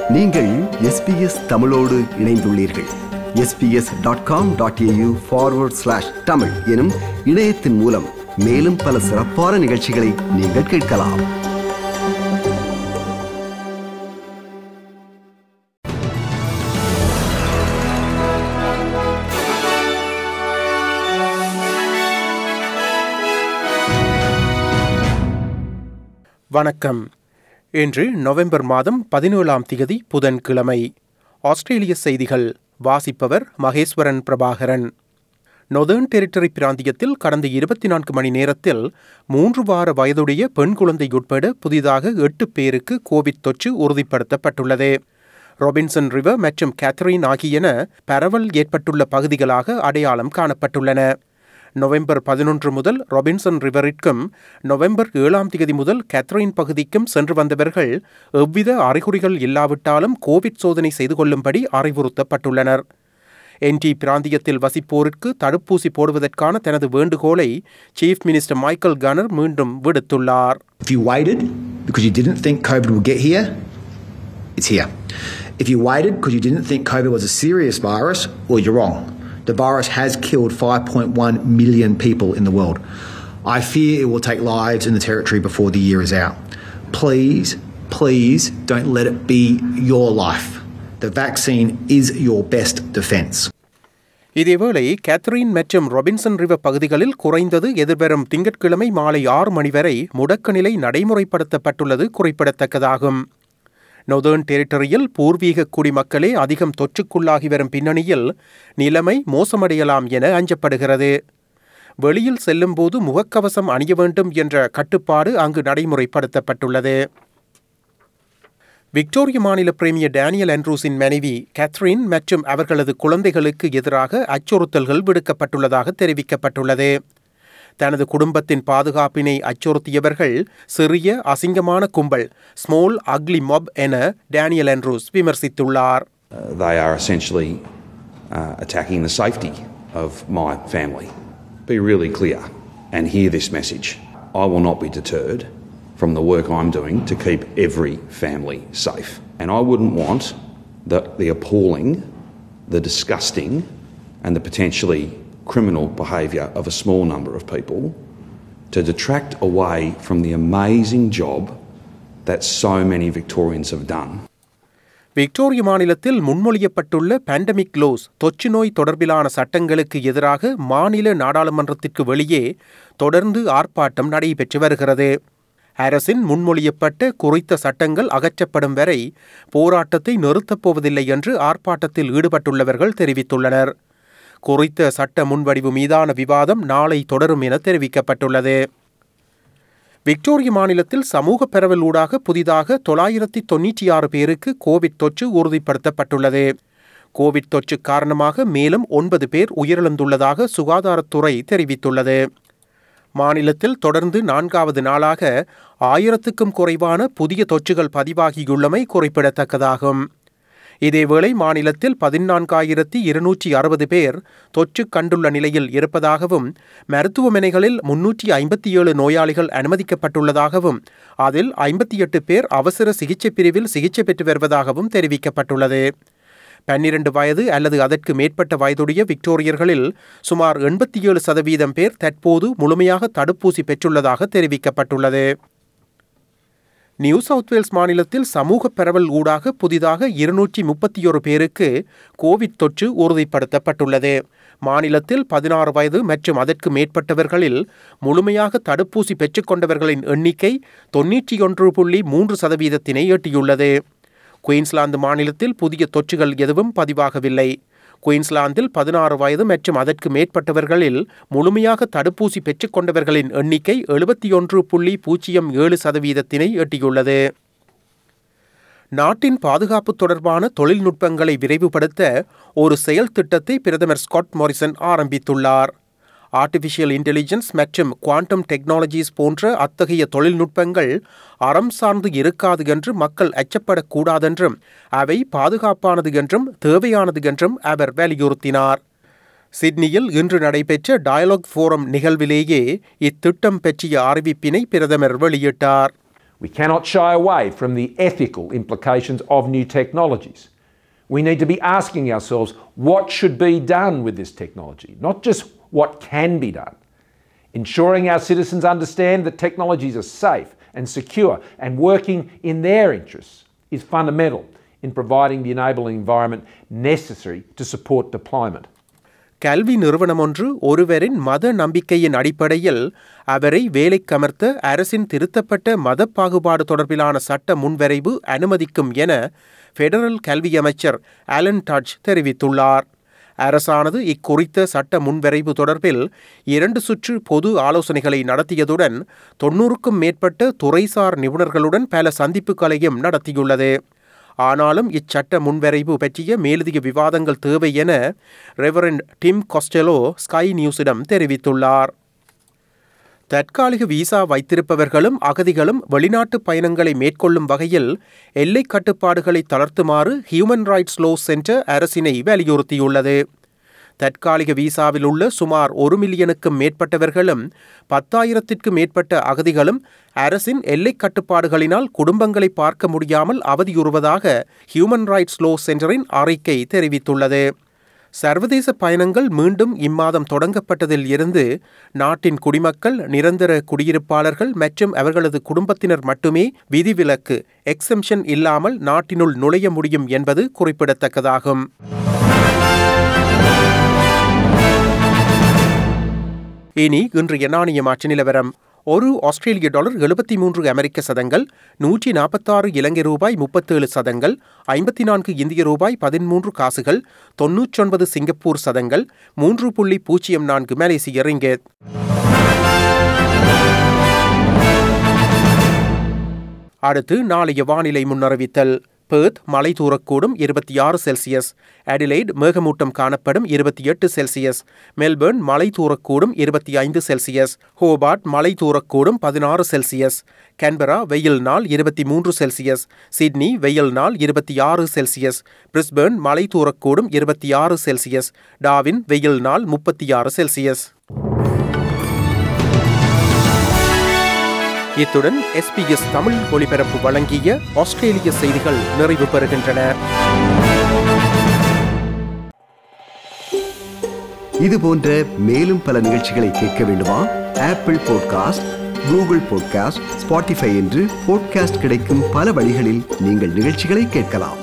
நீங்கள் எஸ்பிஎஸ் தமிழோடு இணைந்துள்ளீர்கள் SBS dot com dot AU forward slash Tamil எனும் இணையத்தின் மூலம் மேலும் பல சிறப்பான நிகழ்ச்சிகளை நீங்கள் கேட்கலாம் வணக்கம் இன்று நவம்பர் மாதம் பதினேழாம் திகதி புதன்கிழமை ஆஸ்திரேலிய செய்திகள் வாசிப்பவர் மகேஸ்வரன் பிரபாகரன் நொதர்ன் டெரிட்டரி பிராந்தியத்தில் கடந்த இருபத்தி நான்கு மணி நேரத்தில் மூன்று வார வயதுடைய பெண் குழந்தை உட்பட புதிதாக எட்டு பேருக்கு கோவிட் தொற்று உறுதிப்படுத்தப்பட்டுள்ளது ரொபின்சன் ரிவர் மற்றும் கேத்தரின் ஆகியன பரவல் ஏற்பட்டுள்ள பகுதிகளாக அடையாளம் காணப்பட்டுள்ளன நவம்பர் பதினொன்று முதல் ரொபின்சன் ரிவரிற்கும் நவம்பர் ஏழாம் தேதி முதல் கேத்ரின் பகுதிக்கும் சென்று வந்தவர்கள் எவ்வித அறிகுறிகள் இல்லாவிட்டாலும் கோவிட் சோதனை செய்து கொள்ளும்படி அறிவுறுத்தப்பட்டுள்ளனர் என்டி பிராந்தியத்தில் வசிப்போருக்கு தடுப்பூசி போடுவதற்கான தனது வேண்டுகோளை சீஃப் மினிஸ்டர் மைக்கேல் கனர் மீண்டும் விடுத்துள்ளார் If you waited because you didn't think COVID would get here, it's here. If you waited because you didn't think COVID was a serious virus, well, you're wrong. The virus has killed 5.1 million people in the world. I fear it will take lives in the territory before the year is out. Please, please don't let it be your life. The vaccine is your best defence. இதேவேளை Catherine மற்றும் Robinson river பகுதிகளில் குறைந்தது எதிர்வரும் திங்கட்கிழமை மாலை ஆறு மணி வரை முடக்க நிலை நடைமுறைப்படுத்தப்பட்டுள்ளது குறிப்பிடத்தக்கதாகும் நொதர்ன் டெரிட்டரியில் பூர்வீக குடிமக்களே அதிகம் தொற்றுக்குள்ளாகி வரும் பின்னணியில் நிலைமை மோசமடையலாம் என அஞ்சப்படுகிறது வெளியில் செல்லும்போது முகக்கவசம் அணிய வேண்டும் என்ற கட்டுப்பாடு அங்கு நடைமுறைப்படுத்தப்பட்டுள்ளது விக்டோரிய மாநில பிரேமியர் டேனியல் ஆண்ட்ரூஸின் மனைவி கேத்ரின் மற்றும் அவர்களது குழந்தைகளுக்கு எதிராக அச்சுறுத்தல்கள் விடுக்கப்பட்டுள்ளதாக தெரிவிக்கப்பட்டுள்ளது தனது குடும்பத்தின் பாதுகாப்பினை அச்சுறுத்தியவர்கள் சிறிய அசிங்கமான கும்பல் ஸ்மால் அக்லி மொப் என டேனியல் ஆண்ட்ரூஸ் விமர்சித்துள்ளார் Uh, they are essentially uh, attacking the safety of my family. Be really clear and hear this message. I will not be deterred from the work I'm doing to keep every family safe. And I wouldn't want the, the appalling, the disgusting, and the potentially criminal behaviour of a small number of people to detract away from the amazing job that so many Victorians have done. Victoria மாநிலத்தில் முன்மொழியப்பட்டுள்ள pandemic lows தொற்று நோய் தொடர்பிலான சட்டங்களுக்கு எதிராக மாநில நாடாளுமன்றத்திற்கு வெளியே தொடர்ந்து ஆர்ப்பாட்டம் நடைபெற்று வருகிறது அரசின் முன்மொழியப்பட்ட குறித்த சட்டங்கள் அகற்றப்படும் வரை போராட்டத்தை நிறுத்தப் போவதில்லை என்று ஆர்ப்பாட்டத்தில் ஈடுபட்டுள்ளவர்கள் தெரிவித்துள்ளனர் குறித்த சட்ட முன்வடிவு மீதான விவாதம் நாளை தொடரும் என தெரிவிக்கப்பட்டுள்ளது விக்டோரிய மாநிலத்தில் சமூக பரவல் ஊடாக புதிதாக தொள்ளாயிரத்தி தொன்னூற்றி ஆறு பேருக்கு கோவிட் தொற்று உறுதிப்படுத்தப்பட்டுள்ளது கோவிட் தொற்று காரணமாக மேலும் ஒன்பது பேர் உயிரிழந்துள்ளதாக சுகாதாரத்துறை தெரிவித்துள்ளது மாநிலத்தில் தொடர்ந்து நான்காவது நாளாக ஆயிரத்துக்கும் குறைவான புதிய தொற்றுகள் பதிவாகியுள்ளமை குறிப்பிடத்தக்கதாகும் இதேவேளை மாநிலத்தில் பதினான்காயிரத்தி இருநூற்றி அறுபது பேர் தொற்று கண்டுள்ள நிலையில் இருப்பதாகவும் மருத்துவமனைகளில் முன்னூற்றி ஐம்பத்தி ஏழு நோயாளிகள் அனுமதிக்கப்பட்டுள்ளதாகவும் அதில் ஐம்பத்தி எட்டு பேர் அவசர சிகிச்சை பிரிவில் சிகிச்சை பெற்று வருவதாகவும் தெரிவிக்கப்பட்டுள்ளது பன்னிரண்டு வயது அல்லது அதற்கு மேற்பட்ட வயதுடைய விக்டோரியர்களில் சுமார் எண்பத்தி ஏழு சதவீதம் பேர் தற்போது முழுமையாக தடுப்பூசி பெற்றுள்ளதாக தெரிவிக்கப்பட்டுள்ளது நியூ சவுத் வேல்ஸ் மாநிலத்தில் சமூக பரவல் ஊடாக புதிதாக இருநூற்றி முப்பத்தி ஒரு பேருக்கு கோவிட் தொற்று உறுதிப்படுத்தப்பட்டுள்ளது மாநிலத்தில் பதினாறு வயது மற்றும் அதற்கு மேற்பட்டவர்களில் முழுமையாக தடுப்பூசி பெற்றுக்கொண்டவர்களின் எண்ணிக்கை தொன்னூற்றி ஒன்று புள்ளி மூன்று சதவீதத்தினை எட்டியுள்ளது குயின்ஸ்லாந்து மாநிலத்தில் புதிய தொற்றுகள் எதுவும் பதிவாகவில்லை குயின்ஸ்லாந்தில் பதினாறு வயது மற்றும் அதற்கு மேற்பட்டவர்களில் முழுமையாக தடுப்பூசி பெற்றுக்கொண்டவர்களின் எண்ணிக்கை எழுபத்தி ஒன்று புள்ளி பூஜ்ஜியம் ஏழு சதவீதத்தினை எட்டியுள்ளது நாட்டின் பாதுகாப்பு தொடர்பான தொழில்நுட்பங்களை விரைவுபடுத்த ஒரு செயல் திட்டத்தை பிரதமர் ஸ்காட் மாரிசன் ஆரம்பித்துள்ளார் ஆர்டிஃபிஷியல் இன்டெலிஜென்ஸ் மற்றும் குவாண்டம் டெக்னாலஜிஸ் போன்ற அத்தகைய தொழில்நுட்பங்கள் அறம் சார்ந்து இருக்காது என்று மக்கள் அச்சப்படக்கூடாதென்றும் அவை பாதுகாப்பானது என்றும் தேவையானது என்றும் அவர் வலியுறுத்தினார் சிட்னியில் இன்று நடைபெற்ற டயலாக் ஃபோரம் நிகழ்விலேயே இத்திட்டம் பற்றிய அறிவிப்பினை பிரதமர் வெளியிட்டார் We cannot shy away from the ethical implications of new technologies. We need to be asking ourselves what should be done with this technology, not just what can be done. Ensuring our citizens understand that technologies are safe and secure and working in their interests is fundamental in providing the enabling environment necessary to support deployment. கல்வி நிறுவனம் ஒன்று ஒருவரின் மத நம்பிக்கையின் அடிப்படையில் அவரை வேலைக்கமர்த்த அரசின் திருத்தப்பட்ட மத பாகுபாடு தொடர்பிலான சட்ட முன்வரைவு அனுமதிக்கும் என ஃபெடரல் கல்வி அமைச்சர் ஆலன் டாட்ஜ் தெரிவித்துள்ளார் அரசானது இக்குறித்த சட்ட முன்வரைவு தொடர்பில் இரண்டு சுற்று பொது ஆலோசனைகளை நடத்தியதுடன் தொன்னூறுக்கும் மேற்பட்ட துறைசார் நிபுணர்களுடன் பல சந்திப்புகளையும் நடத்தியுள்ளது ஆனாலும் இச்சட்ட முன்வரைவு பற்றிய மேலதிக விவாதங்கள் தேவை என ரெவரண்ட் டிம் கொஸ்டெலோ ஸ்கை நியூஸிடம் தெரிவித்துள்ளார் தற்காலிக விசா வைத்திருப்பவர்களும் அகதிகளும் வெளிநாட்டு பயணங்களை மேற்கொள்ளும் வகையில் எல்லை கட்டுப்பாடுகளை தளர்த்துமாறு ஹியூமன் ரைட்ஸ் லோ சென்டர் அரசினை வலியுறுத்தியுள்ளது தற்காலிக விசாவில் உள்ள சுமார் ஒரு மில்லியனுக்கும் மேற்பட்டவர்களும் பத்தாயிரத்திற்கும் மேற்பட்ட அகதிகளும் அரசின் எல்லை கட்டுப்பாடுகளினால் குடும்பங்களை பார்க்க முடியாமல் அவதியுறுவதாக ஹியூமன் ரைட்ஸ் லோ சென்டரின் அறிக்கை தெரிவித்துள்ளது சர்வதேச பயணங்கள் மீண்டும் இம்மாதம் தொடங்கப்பட்டதில் இருந்து நாட்டின் குடிமக்கள் நிரந்தர குடியிருப்பாளர்கள் மற்றும் அவர்களது குடும்பத்தினர் மட்டுமே விதிவிலக்கு எக்ஸம்ஷன் இல்லாமல் நாட்டினுள் நுழைய முடியும் என்பது குறிப்பிடத்தக்கதாகும் இனி இன்றைய நாணய மாற்று நிலவரம் ஒரு ஆஸ்திரேலிய டாலர் எழுபத்தி மூன்று அமெரிக்க சதங்கள் நூற்றி நாற்பத்தாறு இலங்கை ரூபாய் முப்பத்தேழு சதங்கள் ஐம்பத்தி நான்கு இந்திய ரூபாய் பதிமூன்று காசுகள் தொன்னூற்றொன்பது சிங்கப்பூர் சதங்கள் மூன்று புள்ளி பூஜ்ஜியம் நான்கு மலேசிய ரிங்கெட் அடுத்து நாளைய வானிலை முன்னறிவித்தல் பேர்த் மலை தூரக்கூடும் இருபத்தி ஆறு செல்சியஸ் அடிலைட் மேகமூட்டம் காணப்படும் இருபத்தி எட்டு செல்சியஸ் மெல்பர்ன் மலை தூரக்கூடும் இருபத்தி ஐந்து செல்சியஸ் ஹோபார்ட் மலை தூரக்கூடும் பதினாறு செல்சியஸ் கேன்பரா வெயில் நாள் இருபத்தி மூன்று செல்சியஸ் சிட்னி வெயில் நாள் இருபத்தி ஆறு செல்சியஸ் பிரிஸ்பர்ன் மலை தூரக்கூடும் இருபத்தி ஆறு செல்சியஸ் டாவின் வெயில் நாள் முப்பத்தி ஆறு செல்சியஸ் இத்துடன் எஸ்பிஎஸ் தமிழ் ஒளிபரப்பு வழங்கிய ஆஸ்திரேலிய செய்திகள் நிறைவு பெறுகின்றன இது போன்ற மேலும் பல நிகழ்ச்சிகளை கேட்க வேண்டுமா Apple podcast Google podcast Spotify என்று பாட்காஸ்ட் கிடைக்கும் பல வழிகளில் நீங்கள் நிகழ்ச்சிகளை கேட்கலாம்